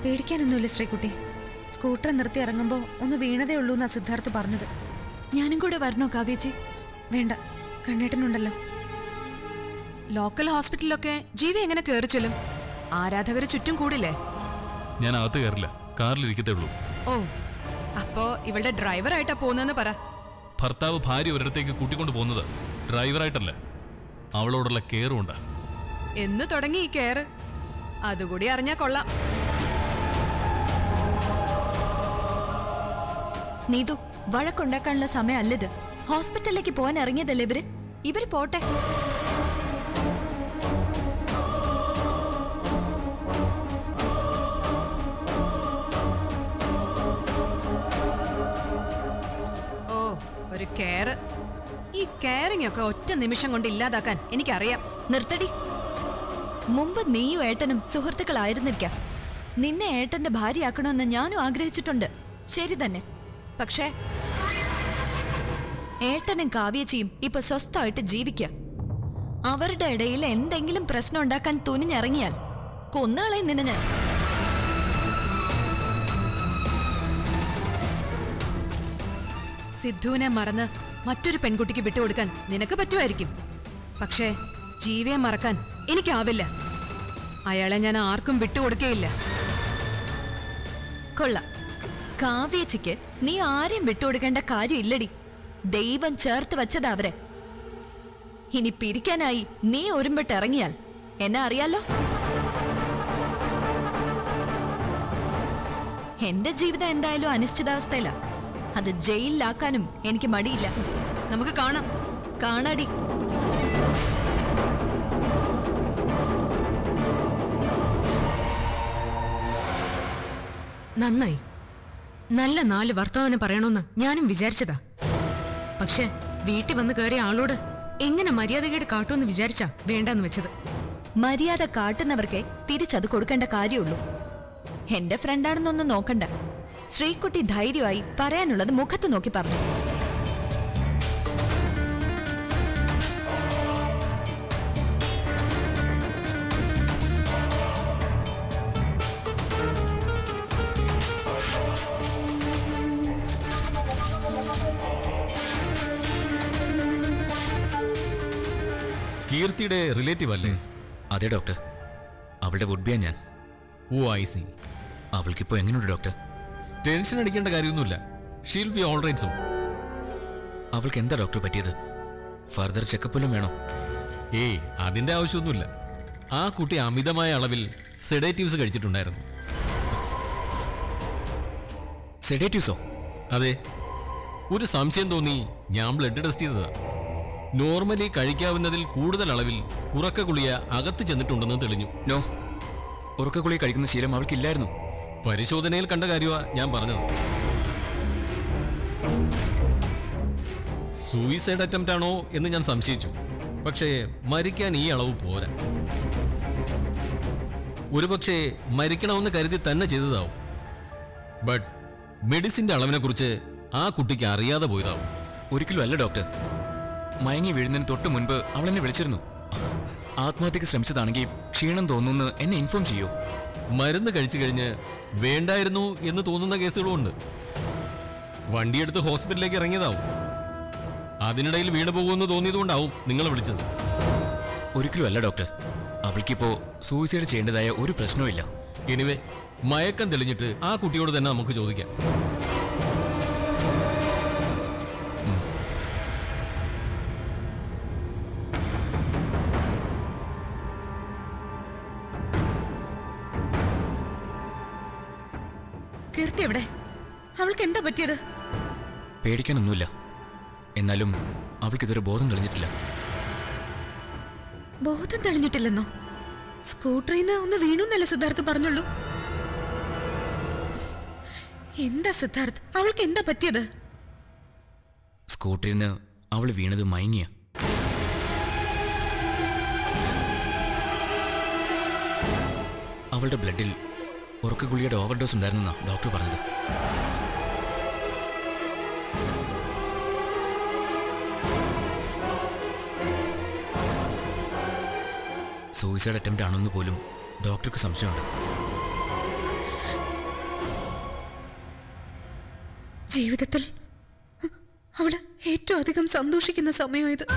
പേടിക്കാനൊന്നുമില്ല ശ്രീകുട്ടി സ്കൂട്ടർ നിർത്തി ഇറങ്ങുമ്പോൾ ഒന്ന് വീണതേ ഉള്ളൂ എന്നാ സിദ്ധാർത്ഥ് പറഞ്ഞത് ഞാനും കൂടെ വരണോ കാവ്യേച്ചി വേണ്ട കണ്ണേട്ടനുണ്ടല്ലോ ലോക്കൽ ഹോസ്പിറ്റലിലൊക്കെ ജീവി എങ്ങനെ കയറി ചെല്ലും ആരാധകര് ചുറ്റും കൂടില്ലേ ഞാൻ അകത്ത് കയറില്ല കാറിലിരിക്കത്തേ ഉള്ളൂ ഓ അപ്പോ ഇവളുടെ ഡ്രൈവറായിട്ടാ പോകുന്നതെന്ന് പറ ഭർത്താവ് ഭാര്യ ഒരിടത്തേക്ക് കൂട്ടിക്കൊണ്ട് പോകുന്നത് ഡ്രൈവറായിട്ടല്ല അവളോടുള്ള കെയറും ഉണ്ടാ എന്ന് തുടങ്ങി ഈ കെയർ അതുകൂടി അറിഞ്ഞാ കൊള്ളാം നീതു വഴക്കുണ്ടാക്കാനുള്ള സമയമല്ലത് ഹോസ്പിറ്റലിലേക്ക് പോകാൻ ഇറങ്ങിയതല്ലേ ഇവര് ഇവര് പോട്ടെ ഓ ഒരു കെയർ ഈ കെയറിംഗ് ഒക്കെ ഒറ്റ നിമിഷം കൊണ്ട് ഇല്ലാതാക്കാൻ എനിക്കറിയാം നിർത്തടി മുമ്പ് നീയും ഏട്ടനും സുഹൃത്തുക്കളായിരുന്നിരിക്കാം നിന്നെ ഏട്ടന്റെ ഭാര്യയാക്കണമെന്ന് ഞാനും ആഗ്രഹിച്ചിട്ടുണ്ട് ശരി തന്നെ പക്ഷേ ഏട്ടനും കാവ്യച്ചിയും ഇപ്പൊ സ്വസ്ഥമായിട്ട് ജീവിക്കുക അവരുടെ ഇടയിൽ എന്തെങ്കിലും പ്രശ്നം ഉണ്ടാക്കാൻ തുനിഞ്ഞിറങ്ങിയാൽ കൊന്നുകളയും നിന്നെ ഞാൻ സിദ്ധുവിനെ മറന്ന് മറ്റൊരു പെൺകുട്ടിക്ക് വിട്ടുകൊടുക്കാൻ നിനക്ക് പറ്റുമായിരിക്കും പക്ഷേ ജീവയെ മറക്കാൻ എനിക്കാവില്ല അയാളെ ഞാൻ ആർക്കും വിട്ടുകൊടുക്കേയില്ല കൊള്ളാം കാവ്യച്ചിക്ക് നീ ആരെയും വിട്ടുകൊടുക്കേണ്ട കാര്യമില്ലടി ദൈവം ചേർത്ത് വച്ചതാ അവരെ ഇനി പിരിക്കാനായി നീ ഒരുമ്പിട്ട് ഇറങ്ങിയാൽ എന്നെ അറിയാലോ എന്റെ ജീവിതം എന്തായാലും അനിശ്ചിതാവസ്ഥയില അത് ജയിലിലാക്കാനും എനിക്ക് മടിയില്ല നമുക്ക് കാണാം കാണാടി നന്നായി നല്ല നാല് വർത്തമാനം പറയണമെന്ന് ഞാനും വിചാരിച്ചതാ പക്ഷെ വീട്ടിൽ വന്ന് കയറിയ ആളോട് എങ്ങനെ മര്യാദകേട് കാട്ടുമെന്ന് വിചാരിച്ചാ വേണ്ടെന്ന് വെച്ചത് മര്യാദ കാട്ടുന്നവർക്കേ തിരിച്ചത് കൊടുക്കേണ്ട കാര്യമുള്ളൂ എന്റെ ഫ്രണ്ടാണെന്നൊന്നും നോക്കണ്ട ശ്രീകുട്ടി ധൈര്യമായി പറയാനുള്ളത് മുഖത്ത് നോക്കി പറഞ്ഞു കീർത്തിയുടെ റിലേറ്റീവ് അല്ലേ അതെ ഡോക്ടർ അവളുടെ വുഡ് ബിയാ ഞാൻ ഓ ഐ സി അവൾക്കിപ്പോ എങ്ങനെയുണ്ട് ഡോക്ടർ ടെൻഷൻ അടിക്കേണ്ട കാര്യമൊന്നുമില്ല she'll be all right so അവൾക്ക് എന്താ ഡോക്ടർ പറ്റിയത് ഫർദർ ചെക്കപ്പിലും വേണോ ഏയ് അതിന്റെ ആവശ്യമൊന്നുമില്ല ആ കുട്ടി അമിതമായ അളവിൽ സെഡേറ്റീവ്സ് കഴിച്ചിട്ടുണ്ടായിരുന്നു സെഡേറ്റീവ്സോ അതെ ഒരു സംശയം തോന്നി ഞാൻ ബ്ലഡ് ടെസ്റ്റ് ചെയ്തതാ നോർമലി കഴിക്കാവുന്നതിൽ കൂടുതൽ അളവിൽ ഉറക്ക ഗുളിയ അകത്ത് ചെന്നിട്ടുണ്ടെന്ന് തെളിഞ്ഞു നോ ഉറക്കഗുളി കഴിക്കുന്ന ശീലം അവൾക്കില്ലായിരുന്നു പരിശോധനയിൽ കണ്ട കാര്യമാ ഞാൻ പറഞ്ഞത് സൂയിസൈഡ് അറ്റംപ്റ്റ് ആണോ എന്ന് ഞാൻ സംശയിച്ചു പക്ഷേ മരിക്കാൻ ഈ അളവ് പോരാ ഒരുപക്ഷെ മരിക്കണമെന്ന് കരുതി തന്നെ ചെയ്തതാവും ബട്ട് മെഡിസിന്റെ അളവിനെ കുറിച്ച് ആ കുട്ടിക്ക് അറിയാതെ പോയതാവും ഒരിക്കലും അല്ല ഡോക്ടർ മയങ്ങി വീഴുന്നതിന് തൊട്ട് മുൻപ് അവൾ എന്നെ വിളിച്ചിരുന്നു ആത്മഹത്യക്ക് ശ്രമിച്ചതാണെങ്കിൽ ക്ഷീണം തോന്നുന്നു എന്നെ ഇൻഫോം ചെയ്യൂ മരുന്ന് കഴിച്ചു കഴിഞ്ഞ് വേണ്ടായിരുന്നു എന്ന് തോന്നുന്ന കേസുകളും ഉണ്ട് വണ്ടിയെടുത്ത് ഹോസ്പിറ്റലിലേക്ക് ഇറങ്ങിയതാവും അതിനിടയിൽ വീണു പോകുമെന്ന് തോന്നിയതുകൊണ്ടാവും നിങ്ങൾ വിളിച്ചത് ഒരിക്കലും അല്ല ഡോക്ടർ അവൾക്കിപ്പോ സൂയിസൈഡ് ചെയ്യേണ്ടതായ ഒരു പ്രശ്നവും ഇല്ല എനിവേ മയക്കം തെളിഞ്ഞിട്ട് ആ കുട്ടിയോട് തന്നെ നമുക്ക് ചോദിക്കാം കീർത്തി എവിടെ അവൾക്ക് എന്താ പറ്റിയത് പേടിക്കാനൊന്നുമില്ല എന്നാലും അവൾക്കിതൊരു ബോധം തെളിഞ്ഞിട്ടില്ല ബോധം തെളിഞ്ഞിട്ടില്ലെന്നോ സ്കൂട്ടറിൽ നിന്ന് ഒന്ന് വീണു എന്നല്ലേ സിദ്ധാർത്ഥ് പറഞ്ഞുള്ളൂ എന്താ സിദ്ധാർത്ഥ് അവൾക്ക് എന്താ പറ്റിയത് സ്കൂട്ടറിൽ നിന്ന് അവൾ വീണത് മയങ്ങിയ അവളുടെ ബ്ലഡിൽ ഉറക്കഗുളിയുടെ ഓവർഡോസ് ഉണ്ടായിരുന്നെന്നാ ഡോക്ടർ പറഞ്ഞത് സൂയിസൈഡ് അറ്റംപ്റ്റ് ആണെന്ന് പോലും ഡോക്ടർക്ക് സംശയമുണ്ട് ജീവിതത്തിൽ അവള് ഏറ്റവും അധികം സന്തോഷിക്കുന്ന സമയം ഇത്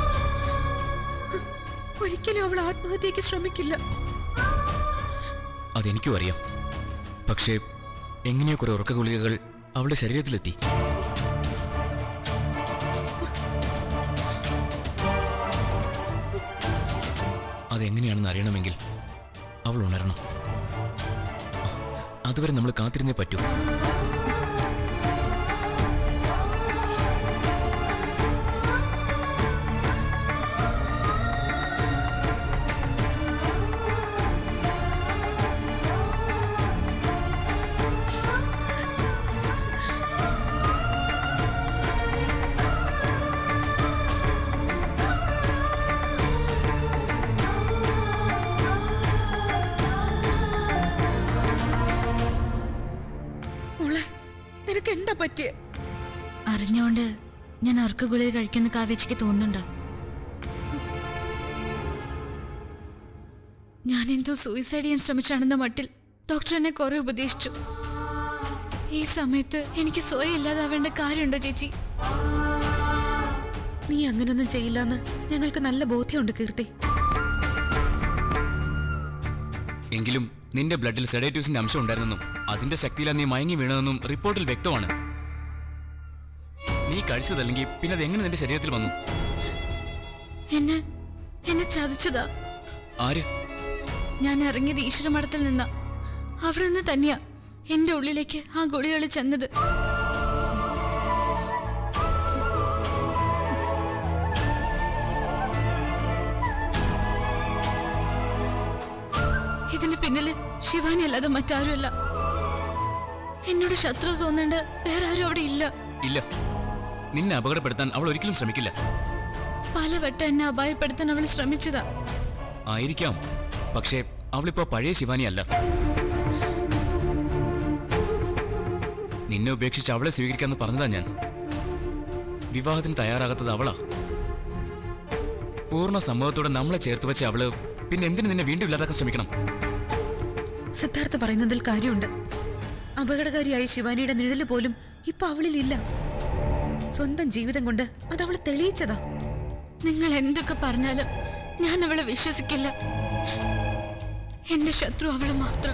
ഒരിക്കലും അവൾ ആത്മഹത്യക്ക് ശ്രമിക്കില്ല അതെനിക്കും അറിയാം പക്ഷേ എങ്ങനെയോ കുറെ ഉറക്ക ഗുളികകൾ അവളുടെ ശരീരത്തിലെത്തി അതെങ്ങനെയാണെന്ന് അറിയണമെങ്കിൽ അവൾ ഉണരണം അതുവരെ നമ്മൾ കാത്തിരുന്നേ പറ്റൂ മോളെ നിനക്ക് എന്താ പറ്റിയേ അറിഞ്ഞോണ്ട് ഞാൻ ഉറക്ക ഗുളിക കഴിക്കുന്ന കാവേച്ചിക്ക് തോന്നുന്നുണ്ടോ ഞാൻ എന്തോ സൂയിസൈഡ് ചെയ്യാൻ ശ്രമിച്ചാണെന്ന മട്ടിൽ ഡോക്ടർ എന്നെ കുറെ ഉപദേശിച്ചു ഈ സമയത്ത് എനിക്ക് സ്വയം ഇല്ലാതാവേണ്ട കാര്യമുണ്ടോ ചേച്ചി നീ അങ്ങനൊന്നും ചെയ്യില്ലെന്ന് ഞങ്ങൾക്ക് നല്ല ബോധ്യമുണ്ട് കീർത്തി എങ്കിലും നിന്റെ ബ്ലഡിൽ സെഡേറ്റീവ്സിന്റെ അംശം ഉണ്ടായിരുന്നെന്നും അതിന്റെ ശക്തിയിലാണ് നീ മയങ്ങി വീണതെന്നും റിപ്പോർട്ടിൽ വ്യക്തമാണ് നീ കഴിച്ചതല്ലെങ്കിൽ പിന്നെ അത് എങ്ങനെ നിന്റെ ശരീരത്തിൽ വന്നു എന്നെ എന്നെ ചതിച്ചതാ ആര് ഞാൻ ഇറങ്ങിയത് ഈശ്വരമഠത്തിൽ നിന്നാ അവിടെ നിന്ന് തന്നെയാ എന്റെ ഉള്ളിലേക്ക് ആ ഗുളികൾ ചെന്നത് ഇതിന് പിന്നില് ശിവാനി അല്ലാതെ മറ്റാരുമല്ല എന്നോട് ശത്രു തോന്നേണ്ട വേറെ ആരും അവിടെ ഇല്ല ഇല്ല നിന്നെ അപകടപ്പെടുത്താൻ അവൾ ഒരിക്കലും ശ്രമിക്കില്ല പലവട്ടം എന്നെ അപായപ്പെടുത്താൻ അവൾ ശ്രമിച്ചതാ ആയിരിക്കാം പക്ഷേ അവളിപ്പോ പഴയ ശിവാനിയല്ല നിന്നെ ഉപേക്ഷിച്ച് അവളെ സ്വീകരിക്കാന്ന് പറഞ്ഞതാ ഞാൻ വിവാഹത്തിന് തയ്യാറാകാത്തത് അവളാ പൂർണ്ണ സമ്മതത്തോടെ നമ്മളെ ചേർത്ത് വെച്ച അവള് പിന്നെ എന്തിനു നിന്നെ വീണ്ടും ഇല്ലാതാക്കാൻ ശ്രമിക്കണം സിദ്ധാർത്ഥ പറയുന്നതിൽ കാര്യമുണ്ട് അപകടകാരിയായ ശിവാനിയുടെ നിഴല് പോലും ഇപ്പൊ അവളിലില്ല സ്വന്തം ജീവിതം കൊണ്ട് അത് അവൾ തെളിയിച്ചതാ നിങ്ങൾ എന്തൊക്കെ പറഞ്ഞാലും ഞാൻ അവളെ വിശ്വസിക്കില്ല എന്റെ ശത്രു അവള് മാത്രം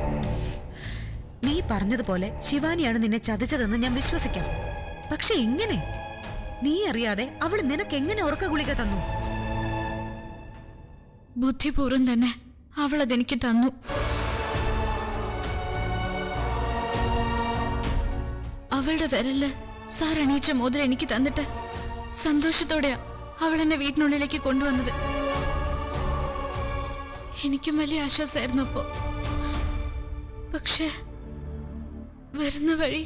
നീ പറഞ്ഞതുപോലെ ശിവാനിയാണ് നിന്നെ ചതിച്ചതെന്ന് ഞാൻ വിശ്വസിക്കാം പക്ഷെ എങ്ങനെ നീ അറിയാതെ അവൾ നിനക്ക് എങ്ങനെ ഉറക്ക ഗുളിക തന്നു ബുദ്ധിപൂർവ്വം തന്നെ അവൾ അതെനിക്ക് തന്നു അവളുടെ വിരലില് സാർ അണിയിച്ച മോതിരം എനിക്ക് തന്നിട്ട് സന്തോഷത്തോടെയാ അവൾ എന്നെ വീട്ടിനുള്ളിലേക്ക് കൊണ്ടുവന്നത് എനിക്കും വലിയ ആശ്വാസമായിരുന്നു ഇപ്പോ പക്ഷെ വരുന്ന വഴി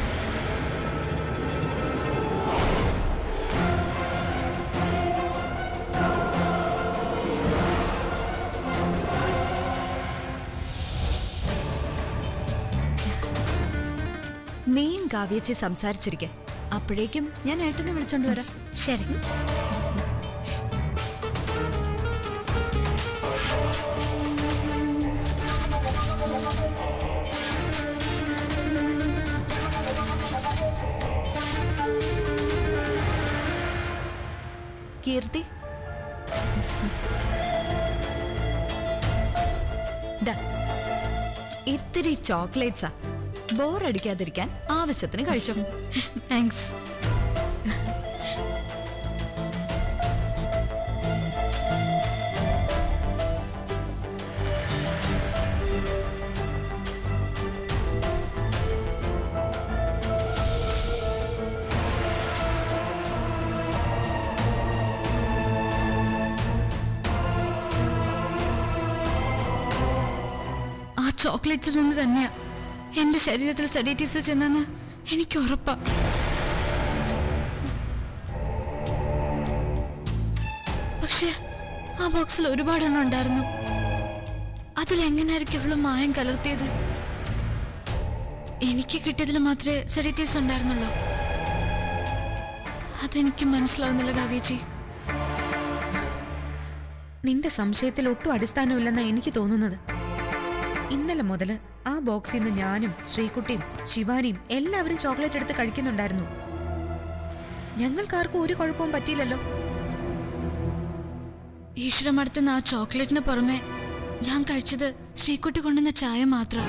നീയും കാവ്യച്ചി സംസാരിച്ചിരിക്കെ അപ്പോഴേക്കും ഞാൻ ഏട്ടനെ വിളിച്ചോണ്ട് വരാം ശരി കീർത്തി ദാ, ഇത്തിരി ചോക്ലേറ്റ്സാ ബോറടിക്കാതിരിക്കാൻ ആവശ്യത്തിന് കഴിച്ചോ താങ്ക്സ് ആ ചോക്ലേറ്റ്സിൽ നിന്ന് തന്നെയാ എന്റെ ശരീരത്തിൽ സെഡേറ്റീവ്സ് ചെന്നെന്ന് എനിക്ക് ഉറപ്പാ പക്ഷെ ആ ബോക്സിൽ ഒരുപാടെണ്ണം ഉണ്ടായിരുന്നു അതിലെങ്ങനെയായിരിക്കും അവള് മായം കലർത്തിയത് എനിക്ക് കിട്ടിയതിൽ മാത്രമേ സെഡേറ്റീവ്സ് ഉണ്ടായിരുന്നുള്ളൂ അതെനിക്ക് മനസ്സിലാവുന്നില്ല കാവേച്ചി നിന്റെ സംശയത്തിൽ ഒട്ടും അടിസ്ഥാനമില്ലെന്നാ എനിക്ക് തോന്നുന്നത് ഇന്നലെ മുതല് ആ ബോക്സിൽ നിന്ന് ഞാനും ശ്രീകുട്ടിയും ശിവാനിയും എല്ലാവരും ചോക്ലേറ്റ് എടുത്ത് കഴിക്കുന്നുണ്ടായിരുന്നു ഞങ്ങൾക്കാർക്കും ഒരു കുഴപ്പവും പറ്റിയില്ലല്ലോ ഈശ്വരമടുത്തുനിന്ന് ആ ചോക്ലേറ്റിന് പുറമെ ഞാൻ കഴിച്ചത് ശ്രീക്കുട്ടി കൊണ്ടുവന്ന ചായ മാത്രം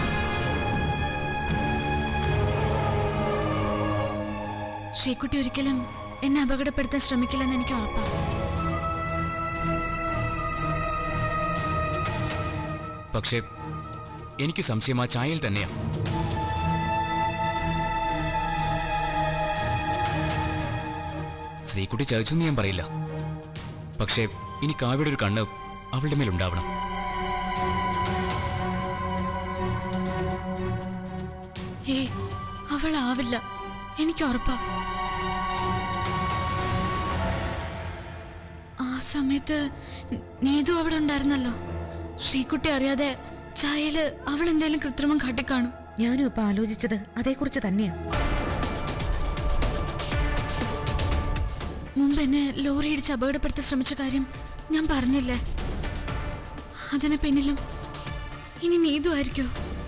ശ്രീക്കുട്ടി ഒരിക്കലും എന്നെ അപകടപ്പെടുത്താൻ ശ്രമിക്കില്ലെന്ന് എനിക്ക് ഉറപ്പാണ് പക്ഷേ എനിക്ക് സംശയം ആ ചായയിൽ തന്നെയാ ശ്രീകുട്ടി ചതിച്ചെന്ന് ഞാൻ പറയില്ല പക്ഷേ ഇനി കാവ്യയുടെ ഒരു കണ്ണ് അവളുടെ മേലുണ്ടാവണം ഏ അവളാവില്ല എനിക്ക് ഉറപ്പാ ആ സമയത്ത് ന- നീതു അവിടെ ഉണ്ടായിരുന്നല്ലോ ശ്രീകുട്ടി അറിയാതെ ചായയില് അവൾ എന്തേലും കൃത്രിമം കാട്ടിക്കാണും ഞാനും ഇപ്പൊ ആലോചിച്ചത് അതേക്കുറിച്ച് തന്നെയാ മുമ്പ് എന്നെ ലോറി ഇടിച്ച് അപകടപ്പെടുത്താൻ ശ്രമിച്ച കാര്യം ഞാൻ പറഞ്ഞില്ലേ അതിന് പിന്നിലും ഇനി നീതു ആയിരിക്കോ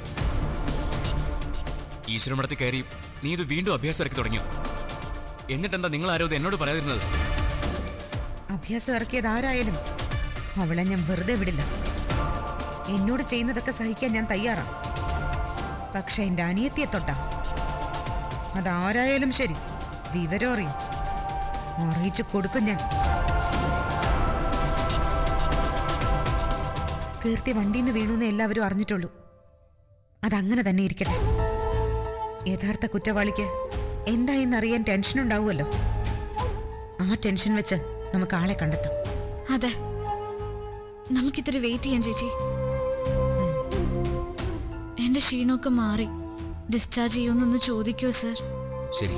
ഈശ്വരമടത്തിൽ കയറി നീ ഇത് വീണ്ടും അഭ്യാസം ഇറക്കി തുടങ്ങിയോ എന്നിട്ടെന്താ നിങ്ങൾ ആരോ ഇത് എന്നോട് പറയാതിരുന്നത് അഭ്യാസം ഇറക്കിയത് ആരായാലും അവളെ ഞാൻ വെറുതെ വിടില്ല എന്നോട് ചെയ്യുന്നതൊക്കെ സഹിക്കാൻ ഞാൻ തയ്യാറാ പക്ഷെ എന്റെ അനിയത്തിയെ തൊട്ടാ അതാരായാലും ശരി വിവരം അറിയും അറിയിച്ചു കൊടുക്കും ഞാൻ കീർത്തി വണ്ടിയിൽ നിന്ന് വീണുന്ന് എല്ലാവരും അറിഞ്ഞിട്ടുള്ളൂ അതങ്ങനെ തന്നെ ഇരിക്കട്ടെ യഥാർത്ഥ കുറ്റവാളിക്ക് എന്തായെന്നറിയാൻ ടെൻഷൻ ഉണ്ടാവുമല്ലോ ആ ടെൻഷൻ വെച്ച് നമുക്ക് ആളെ കണ്ടെത്താം അതെ നമുക്കിത്തിരി വെയിറ്റ് ചെയ്യാം ചേച്ചി എന്റെ ക്ഷീണമൊക്കെ മാറി ഡിസ്ചാർജ് ചെയ്യുമെന്നൊന്ന് ചോദിക്കുമോ സർ ശരി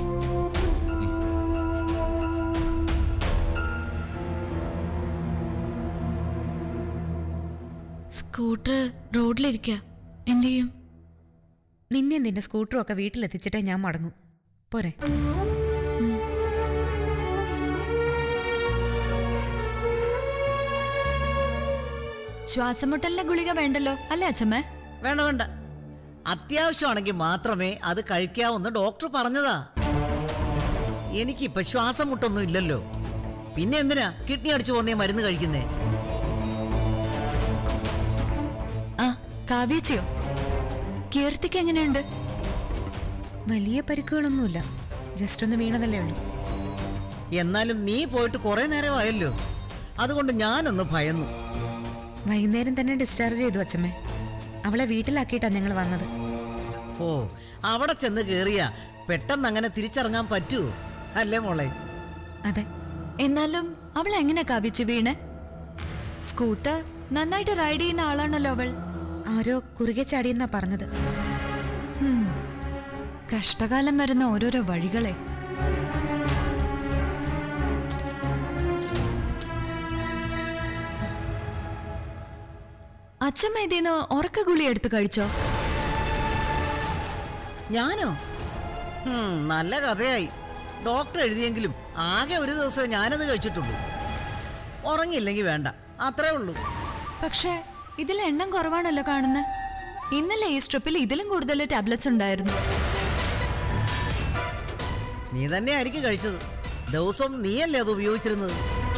സ്കൂട്ടർ റോഡിലിരിക്കുക എന്ത് ചെയ്യും നിന്നെ നിന്റെ സ്കൂട്ടറും ഒക്കെ വീട്ടിലെത്തിച്ചിട്ടേ ഞാൻ മടങ്ങും പോരെ ശ്വാസമുട്ടലിന്റെ ഗുളിക വേണ്ടല്ലോ അല്ലേ അച്ഛമ്മേ വേണ്ട വേണ്ട അത്യാവശ്യമാണെങ്കിൽ മാത്രമേ അത് കഴിക്കാവൂന്ന് ഡോക്ടർ പറഞ്ഞതാ എനിക്കിപ്പോ ശ്വാസം മുട്ടൊന്നും ഇല്ലല്ലോ പിന്നെ എന്തിനാ കിഡ്നി അടിച്ചു പോന്നേ മരുന്ന് കഴിക്കുന്നേ ആ കാവ്യച്ചയോ കീർത്തിക്ക് എങ്ങനെയുണ്ട് വലിയ പരിക്കുകളൊന്നുമില്ല ജസ്റ്റ് ഒന്ന് വീണതല്ലേ ഉള്ളൂ എന്നാലും നീ പോയിട്ട് കുറെ നേരമായല്ലോ അതുകൊണ്ട് ഞാനൊന്ന് ഭയന്നു വൈകുന്നേരം തന്നെ ഡിസ്ചാർജ് ചെയ്തു അച്ഛമ്മേ അവളെ വീട്ടിലാക്കിയിട്ടാ ഞങ്ങൾ വന്നത് ഓ അവിടെ ചെന്ന് കേറിയ പെട്ടെന്ന് അങ്ങനെ തിരിച്ചിറങ്ങാൻ പറ്റൂ അല്ലേ മോളെ അതെ എന്നാലും അവൾ എങ്ങനെ കാവ്യച്ചു വീണ് സ്കൂട്ടർ നന്നായിട്ട് റൈഡ് ചെയ്യുന്ന ആളാണല്ലോ അവൾ ആരോ കുറുകെ ചാടിയെന്നാ പറഞ്ഞത് കഷ്ടകാലം വരുന്ന ഓരോരോ വഴികളെ അച്ഛമ്മ ഇതിന്ന് ഉറക്ക ഗുളി എടുത്ത് കഴിച്ചോ ഞാനോ ഹും, നല്ല കഥയായി ഡോക്ടർ എഴുതിയെങ്കിലും ആകെ ഒരു ദിവസമേ ഞാനത് കഴിച്ചിട്ടുള്ളൂ ഉറങ്ങിയില്ലെങ്കിൽ വേണ്ട അത്രേ ഉള്ളൂ പക്ഷേ ഇതിൽ എണ്ണം കുറവാണല്ലോ കാണുന്നത് ഇന്നലെ ഈ സ്ട്രിപ്പിൽ ഇതിലും കൂടുതൽ ടാബ്ലറ്റ്സ് ഉണ്ടായിരുന്നു നീ തന്നെ ആയിരിക്കും കഴിച്ചത് ദിവസം നീയല്ലേ അത് ഉപയോഗിച്ചിരുന്നത്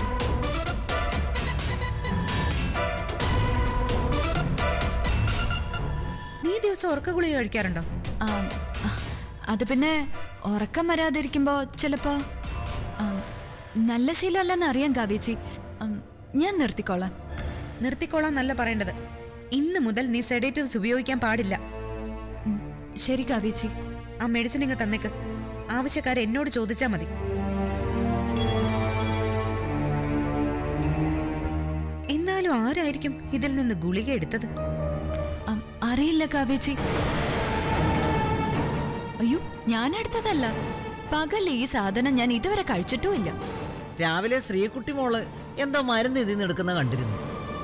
നീ ദിവസം ഉറക്ക ഗുളിക കഴിക്കാറുണ്ടോ ആ, ആ, അത് പിന്നെ ഉറക്കം വരാതിരിക്കുമ്പോ ചിലപ്പോ ആ, നല്ല ശീലമല്ലെന്ന് അറിയാം കാവ്യച്ചി ഉം, ഞാൻ നിർത്തിക്കോളാം നിർത്തിക്കോളാൻ നല്ല പറയേണ്ടത് ഇന്ന് മുതൽ നീ സെഡേറ്റീവ്സ് ഉപയോഗിക്കാൻ പാടില്ല ഉം, ശരി കാവ്യച്ചി ആ മെഡിസിൻ ഇങ്ങ് തന്നേക്ക് ആവശ്യക്കാരെ എന്നോട് ചോദിച്ചാ മതി എന്നാലും ആരായിരിക്കും ഇതിൽ നിന്ന് ഗുളിക എടുത്തത് ഉം, അറിയില്ല കാവ്യച്ചി അയ്യോ ഞാൻ എടുത്തതല്ല പകൽ ഈ സാധനം ഞാൻ ഇതുവരെ കഴിച്ചിട്ടുമില്ല രാവിലെ ശ്രീകുട്ടി മോള് എന്തോ മരുന്ന് ഇതിൽ നിന്ന് എടുക്കുന്ന കണ്ടിരുന്നു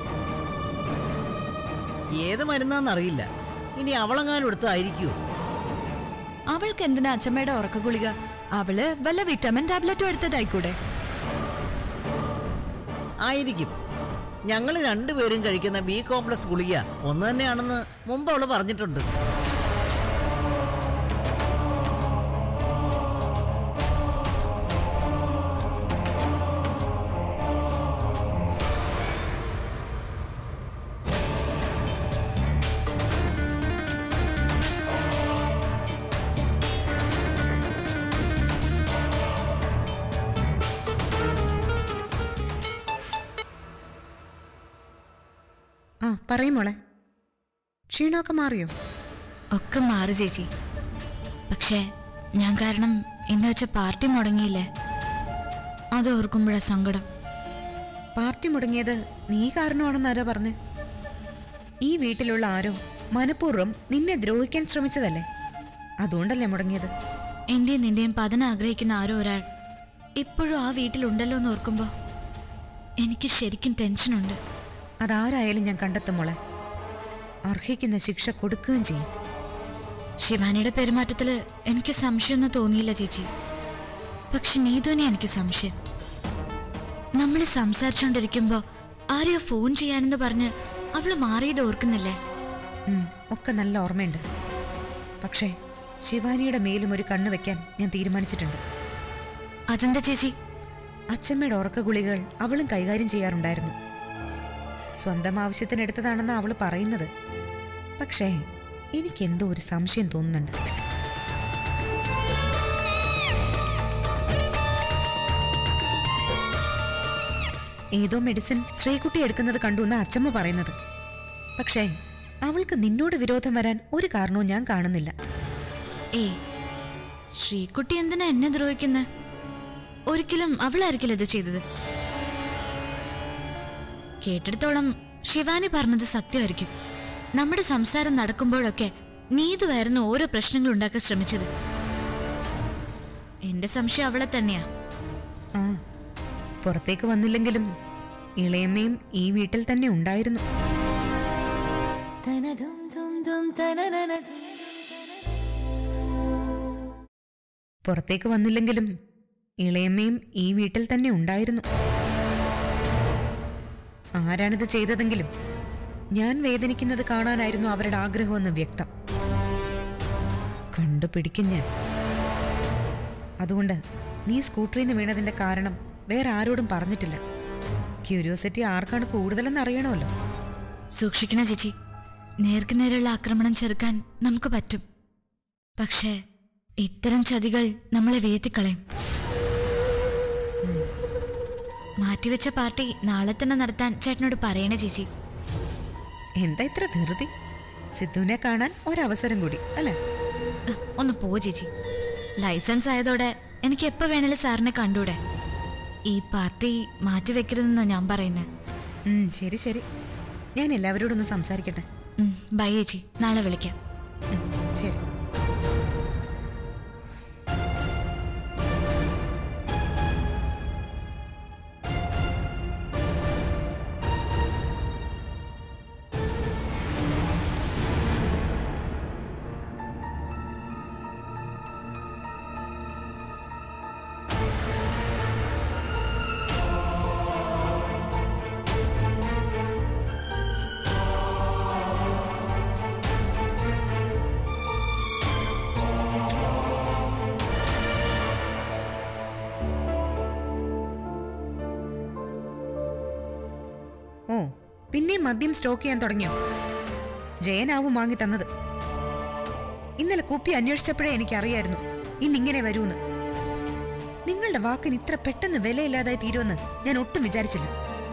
ഏത് മരുന്നാന്നറിയില്ല ഇനി അവളെങ്ങാനും എടുത്തായിരിക്കുമോ അവൾക്ക് എന്തിനാ അച്ഛമ്മയുടെ ഉറക്ക ഗുളിക അവള് വല്ല വിറ്റമിൻ ടാബ്ലറ്റും എടുത്തതായിക്കൂടെ ആയിരിക്കും ഞങ്ങൾ രണ്ടുപേരും കഴിക്കുന്ന ബി കോംപ്ലക്സ് ഗുളിക ഒന്ന് തന്നെയാണെന്ന് മുമ്പ് അവള് പറഞ്ഞിട്ടുണ്ട് ആ പറയും മോളെ ക്ഷീണമൊക്കെ മാറിയോ ഒക്കെ മാറി ചേച്ചി പക്ഷേ ഞാൻ കാരണം ഇന്ന് വെച്ച പാർട്ടി മുടങ്ങിയില്ലേ അത് ഓർക്കുമ്പോഴാ സങ്കടം പാർട്ടി മുടങ്ങിയത് നീ കാരണമാണെന്ന് ആരാ പറഞ്ഞ് ഈ വീട്ടിലുള്ള ആരോ മനഃപൂർവ്വം നിന്നെ ദ്രോഹിക്കാൻ ശ്രമിച്ചതല്ലേ അതുകൊണ്ടല്ലേ മുടങ്ങിയത് എന്റെയും നിന്റെയും പതന ആഗ്രഹിക്കുന്ന ആരോ ഒരാൾ ഇപ്പോഴും ആ വീട്ടിലുണ്ടല്ലോ എന്ന് ഓർക്കുമ്പോൾ എനിക്ക് ശരിക്കും ടെൻഷനുണ്ട് അതാരായാലും ഞാൻ കണ്ടെത്തും മോളെ അർഹിക്കുന്ന ശിക്ഷ കൊടുക്കുകയും ചെയ്യും ശിവാനിയുടെ പെരുമാറ്റത്തിൽ എനിക്ക് സംശയമൊന്നും തോന്നിയില്ല ചേച്ചി പക്ഷെ നീതുവിനെ എനിക്ക് സംശയം നമ്മൾ സംസാരിച്ചുകൊണ്ടിരിക്കുമ്പോൾ ആരെയോ ഫോൺ ചെയ്യാനെന്ന് പറഞ്ഞ് അവള് മാറിയത് ഓർക്കുന്നില്ലേ ഉം, ഒക്കെ നല്ല ഓർമ്മയുണ്ട് പക്ഷേ ശിവാനിയുടെ മേലും ഒരു കണ്ണ് വെക്കാൻ ഞാൻ തീരുമാനിച്ചിട്ടുണ്ട് അതെന്താ ചേച്ചി അച്ഛമ്മയുടെ ഉറക്ക ഗുളികൾ അവളും കൈകാര്യം ചെയ്യാറുണ്ടായിരുന്നു സ്വന്തം ആവശ്യത്തിന് എടുത്തതാണെന്ന് അവൾ പറയുന്നത് പക്ഷേ എനിക്കെന്തോ ഒരു സംശയം തോന്നുന്നുണ്ട് ഏതോ മെഡിസിൻ ശ്രീകുട്ടി എടുക്കുന്നത് കണ്ടു എന്ന് അച്ചമ്മ പറയുന്നത് പക്ഷേ അവൾക്ക് നിന്നോട് വിരോധം വരാൻ ഒരു കാരണവും ഞാൻ കാണുന്നില്ല ഏ ശ്രീകുട്ടി എന്തിനാ എന്നെ ദ്രോഹിക്കുന്നത് ഒരിക്കലും അവളായിരിക്കില്ല ഇത് ചെയ്തത് കേട്ടിടത്തോളം ശിവാനി പറഞ്ഞത് സത്യമായിരിക്കും നമ്മുടെ സംസാരം നടക്കുമ്പോഴൊക്കെ നീതുവായിരുന്നു ഓരോ പ്രശ്നങ്ങൾ ഉണ്ടാക്കാൻ ശ്രമിച്ചത് എന്റെ സംശയം അവളെ തന്നെയാ ആ പുറത്തേക്ക് വന്നില്ലെങ്കിലും ഇളയമ്മയും ഈ വീട്ടിൽ തന്നെ ഉണ്ടായിരുന്നു പുറത്തേക്ക് വന്നില്ലെങ്കിലും ഇളയമ്മയും ഈ വീട്ടിൽ തന്നെ ഉണ്ടായിരുന്നു ആരാണിത് ചെയ്തതെങ്കിലും ഞാൻ വേദനിക്കുന്നത് കാണാനായിരുന്നു അവരുടെ ആഗ്രഹമെന്ന് വ്യക്തം കണ്ടുപിടിക്കും ഞാൻ അതുകൊണ്ട് നീ സ്കൂട്ടറിൽ നിന്ന് വീണതിന്റെ കാരണം വേറെ ആരോടും പറഞ്ഞിട്ടില്ല ക്യൂരിയോസിറ്റി ആർക്കാണ് കൂടുതലെന്ന് അറിയണമല്ലോ സൂക്ഷിക്കണ ചേച്ചി നേർക്ക് നേരെയുള്ള ആക്രമണം ചെറുക്കാൻ നമുക്ക് പറ്റും പക്ഷേ ഇത്തരം ചതികൾ നമ്മളെ വീഴ്ത്തിക്കളയും ഉം. മാറ്റിവെച്ച പാർട്ടി നാളെ തന്നെ നടത്താൻ ചേട്ടനോട് പറയണേ ചേച്ചി എന്താ ഇത്ര ധൃതി സിദ്ധുവിനെ കാണാൻ ഒരവസരം കൂടി അല്ലേ അഹ്, ഒന്ന് പോ ചേച്ചി ലൈസൻസ് ആയതോടെ എനിക്ക് എപ്പോ വേണേലും സാറിനെ കണ്ടൂടെ ഈ പാർട്ടി മാറ്റിവെക്കരുതെന്നാ ഞാൻ പറയുന്നത് ഉം, ശരി ശരി ഞാൻ എല്ലാവരോടും ഒന്ന് സംസാരിക്കട്ടെ ബൈ ചേച്ചി നാളെ വിളിക്കാം ഉം, ശരി ഓ പിന്നെയും മദ്യം സ്റ്റോക്ക് ചെയ്യാൻ തുടങ്ങിയോ ജയനാവും വാങ്ങി തന്നത് ഇന്നലെ കുപ്പി അന്വേഷിച്ചപ്പോഴേ എനിക്കറിയായിരുന്നു ഇന്നിങ്ങനെ വരൂന്ന് നിങ്ങളുടെ വാക്കിന് ഇത്ര പെട്ടെന്ന് വിലയില്ലാതായി തീരുമെന്ന് ഞാൻ ഒട്ടും വിചാരിച്ചില്ല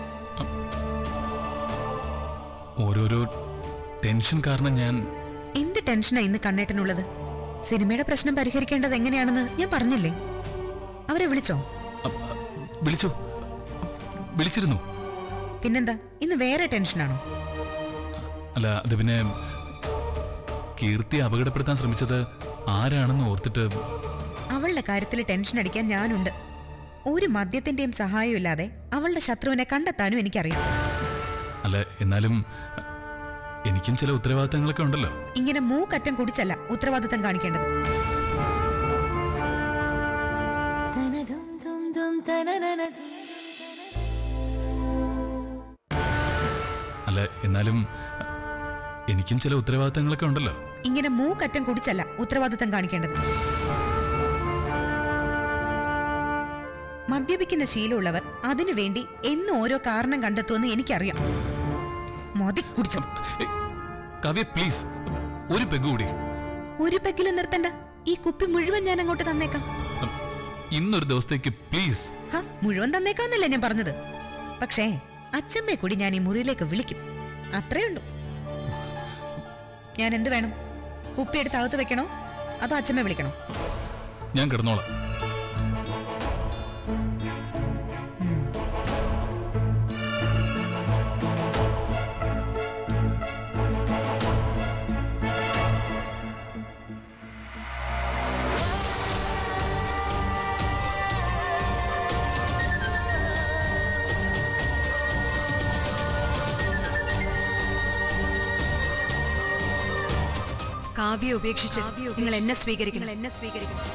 ഓരോരോ ടെൻഷൻ കാരണം ഞാൻ എന്ത് ടെൻഷനാ ഇന്ന് കണ്ണേട്ടനുള്ളത് സിനിമയുടെ പ്രശ്നം പരിഹരിക്കേണ്ടത് എങ്ങനെയാണെന്ന് ഞാൻ പറഞ്ഞില്ലേ അവരെ വിളിച്ചോ അ- അ- വിളിച്ചു വിളിച്ചിരുന്നു പിന്നെന്താ ഇന്ന് വേറെ ടെൻഷനാണോ അല്ല അത് പിന്നെ കീർത്തി അപകടപ്പെടുത്താൻ ശ്രമിച്ചത് ആരാണെന്ന് ഓർത്തിട്ട് അവളുടെ കാര്യത്തിൽ ടെൻഷൻ അടിക്കാൻ ഞാനുണ്ട് ഒരു മദ്യത്തിന്റെയും സഹായം ഇല്ലാതെ അവളുടെ ശത്രുവിനെ കണ്ടെത്താനും എനിക്കറിയാം അല്ല എന്നാലും എനിക്കും ചില ഉത്തരവാദിത്തങ്ങളൊക്കെ ഉണ്ടല്ലോ ഇങ്ങനെ മൂക്കറ്റം കുടിച്ചല്ല ഉത്തരവാദിത്തം കാണിക്കേണ്ടത് അല്ല എന്നാലും എനിക്കും ചില ഉത്തരവാദിത്തങ്ങളൊക്കെ ഉണ്ടല്ലോ ഇങ്ങനെ മൂക്കറ്റം കുടിച്ചല്ല ഉത്തരവാദിത്തം കാണിക്കേണ്ടത് മദ്യപിക്കുന്ന ശീലമുള്ളവർ അതിനു വേണ്ടി എന്നും ഓരോ കാരണം കണ്ടെത്തുമെന്ന് എനിക്കറിയാം മതി കുടിച്ചത് ഏയ്, കാവ്യ പ്ലീസ് ഒരു പെഗ് കൂടി ഒരു പെക്കിലും നിർത്തണ്ട ഈ കുപ്പി മുഴുവൻ ഞാൻ അങ്ങോട്ട് തന്നേക്കാം ഇന്നൊരു ദിവസത്തേക്ക് പ്ലീസ് ഹ മുഴുവൻ തന്നേക്കാന്നല്ലേ ഞാൻ പറഞ്ഞത് പക്ഷേ അച്ഛമ്മയെ കൂടി ഞാൻ ഈ മുറിയിലേക്ക് വിളിക്കും അത്രേ ഉള്ളൂ ഞാൻ എന്ത് വേണം കുപ്പി എടുത്ത് അകത്ത് വെക്കണോ അതോ അച്ഛമ്മയെ വിളിക്കണോ ഞാൻ കിടന്നോളാം കാവ്യ ഉപേക്ഷിച്ച് നിങ്ങൾ എന്നെ സ്വീകരിക്കണം എന്നെ സ്വീകരിക്കണം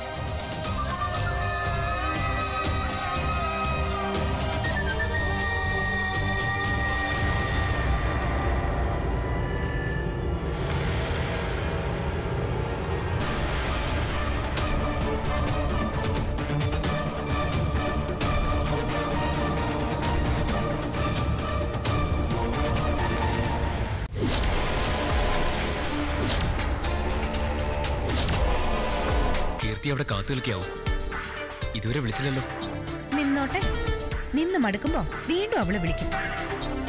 കീർത്തി അവിടെ കാത്തു നിൽക്കാവും ഇതുവരെ വിളിച്ചില്ലല്ലോ നിന്നോട്ടെ നിന്ന് മടുക്കുമ്പോ വീണ്ടും അവള് വിളിക്കും